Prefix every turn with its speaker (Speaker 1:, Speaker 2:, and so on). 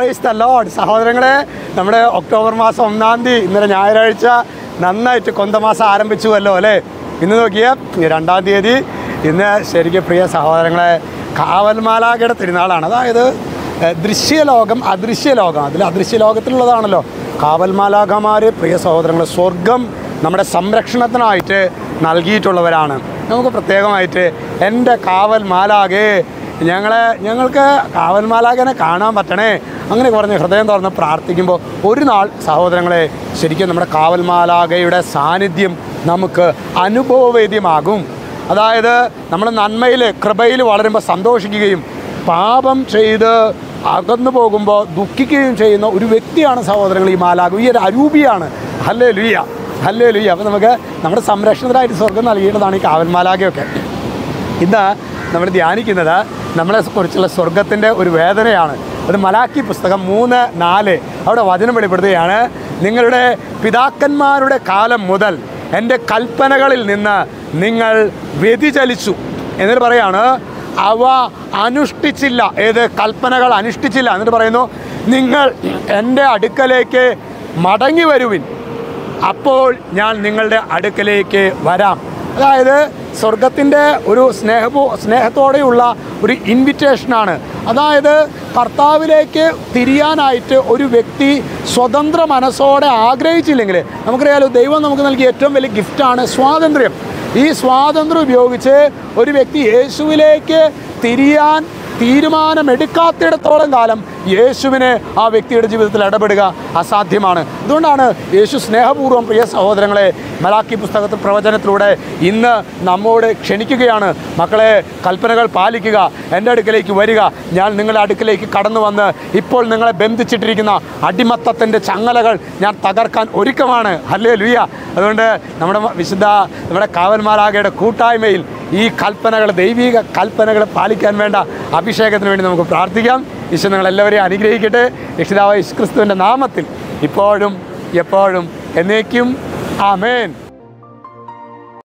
Speaker 1: praise the load സഹോദരങ്ങളെ നമ്മുടെ October മാസം ഒന്നാം തീയതി ഇന്നലെ ഞായറാഴ്ച നന്നായിട്ട് കൊന്തമാസം ആരംഭിച്ചുവല്ലോ അല്ലേ ഇന്ന് നോക്കിയാൽ രണ്ടാം തീയതി ഇന്ന് ശരിക്കും പ്രിയ സഹോദരങ്ങളെ കാവൽമാലാകയുടെ തിരുനാളാണ് അതായത് ഏഹ്, ദൃശ്യലോകം അദൃശ്യലോകം അതിൽ അദൃശ്യലോകത്തിലുള്ളതാണല്ലോ കാവൽമാലാഖമാർ പ്രിയ സഹോദരങ്ങൾ സ്വർഗം നമ്മുടെ സംരക്ഷണത്തിനായിട്ട് നൽകിയിട്ടുള്ളവരാണ് നമുക്ക് പ്രത്യേകമായിട്ട് എൻ്റെ കാവൽ മാലാകെ ഞങ്ങളെ ഞങ്ങൾക്ക് കാവൽ മാലാകനെ കാണാൻ പറ്റണേ അങ്ങനെ പറഞ്ഞ് ഹൃദയം തുറന്ന് പ്രാർത്ഥിക്കുമ്പോൾ ഒരു നാൾ സഹോദരങ്ങളെ ശരിക്കും നമ്മുടെ കാവൽ മാലാകയുടെ സാന്നിധ്യം നമുക്ക് അനുഭവവേദ്യമാകും അതായത് നമ്മൾ നന്മയിൽ കൃപയിൽ വളരുമ്പോൾ സന്തോഷിക്കുകയും പാപം ചെയ്ത് അകന്നു പോകുമ്പോൾ ദുഃഖിക്കുകയും ചെയ്യുന്ന ഒരു വ്യക്തിയാണ് സഹോദരങ്ങൾ ഈ മാലാക ഈ ഒരു അരൂപിയാണ് ഹല്ലേ ലുയ്യ ഹല്ലേ ലുയ്യ അപ്പോൾ നമുക്ക് നമ്മുടെ സംരക്ഷണത്തിനായിട്ട് സ്വർഗം നൽകേണ്ടതാണ് ഈ കാവൽ മാലാകയൊക്കെ ഇന്ന് നമ്മൾ ധ്യാനിക്കുന്നത് നമ്മളെ കുറിച്ചുള്ള സ്വർഗത്തിൻ്റെ ഒരു വേദനയാണ് അത് മലാക്കി പുസ്തകം മൂന്ന് നാല് അവിടെ വചനം വെളിപ്പെടുത്തുകയാണ് നിങ്ങളുടെ പിതാക്കന്മാരുടെ കാലം മുതൽ എൻ്റെ കൽപ്പനകളിൽ നിന്ന് നിങ്ങൾ വ്യതിചലിച്ചു എന്നിട്ട് പറയാണ് അവ അനുഷ്ഠിച്ചില്ല ഏത് കൽപ്പനകൾ അനുഷ്ഠിച്ചില്ല എന്നിട്ട് പറയുന്നു നിങ്ങൾ എൻ്റെ അടുക്കലേക്ക് മടങ്ങി വരുവിൻ അപ്പോൾ ഞാൻ നിങ്ങളുടെ അടുക്കലേക്ക് വരാം അതായത് സ്വർഗത്തിൻ്റെ ഒരു സ്നേഹപൂ സ്നേഹത്തോടെയുള്ള ഒരു ഇൻവിറ്റേഷനാണ് അതായത് കർത്താവിലേക്ക് തിരിയാനായിട്ട് ഒരു വ്യക്തി സ്വതന്ത്ര മനസ്സോടെ ആഗ്രഹിച്ചില്ലെങ്കിൽ നമുക്കറിയാലോ ദൈവം നമുക്ക് നൽകിയ ഏറ്റവും വലിയ ഗിഫ്റ്റാണ് സ്വാതന്ത്ര്യം ഈ സ്വാതന്ത്ര്യം ഉപയോഗിച്ച് ഒരു വ്യക്തി യേശുവിലേക്ക് തിരിയാൻ തീരുമാനമെടുക്കാത്തിടത്തോളം കാലം യേശുവിനെ ആ വ്യക്തിയുടെ ജീവിതത്തിൽ ഇടപെടുക അസാധ്യമാണ് അതുകൊണ്ടാണ് യേശു സ്നേഹപൂർവ്വം പ്രിയ സഹോദരങ്ങളെ മലാക്കി പുസ്തകത്തിൽ പ്രവചനത്തിലൂടെ ഇന്ന് നമ്മോട് ക്ഷണിക്കുകയാണ് മക്കളെ കൽപ്പനകൾ പാലിക്കുക എൻ്റെ അടുക്കലേക്ക് വരിക ഞാൻ നിങ്ങളുടെ അടുക്കലേക്ക് കടന്നു വന്ന് ഇപ്പോൾ നിങ്ങളെ ബന്ധിച്ചിട്ടിരിക്കുന്ന അടിമത്തത്തിൻ്റെ ചങ്ങലകൾ ഞാൻ തകർക്കാൻ ഒരുക്കമാണ് അല്ലേ ലുയ്യ അതുകൊണ്ട് നമ്മുടെ വിശുദ്ധ നമ്മുടെ കാവൽമാരാകയുടെ കൂട്ടായ്മയിൽ ഈ കൽപ്പനകൾ ദൈവിക കൽപ്പനകൾ പാലിക്കാൻ വേണ്ട അഭിഷേകത്തിന് വേണ്ടി നമുക്ക് പ്രാർത്ഥിക്കാം ഈശോ നിങ്ങളെല്ലാവരെയും അനുഗ്രഹിക്കട്ടെ രക്ഷിതാവ് യേശുക്രിസ്തുവിൻ്റെ നാമത്തിൽ ഇപ്പോഴും എപ്പോഴും എന്നേക്കും ആമേൻ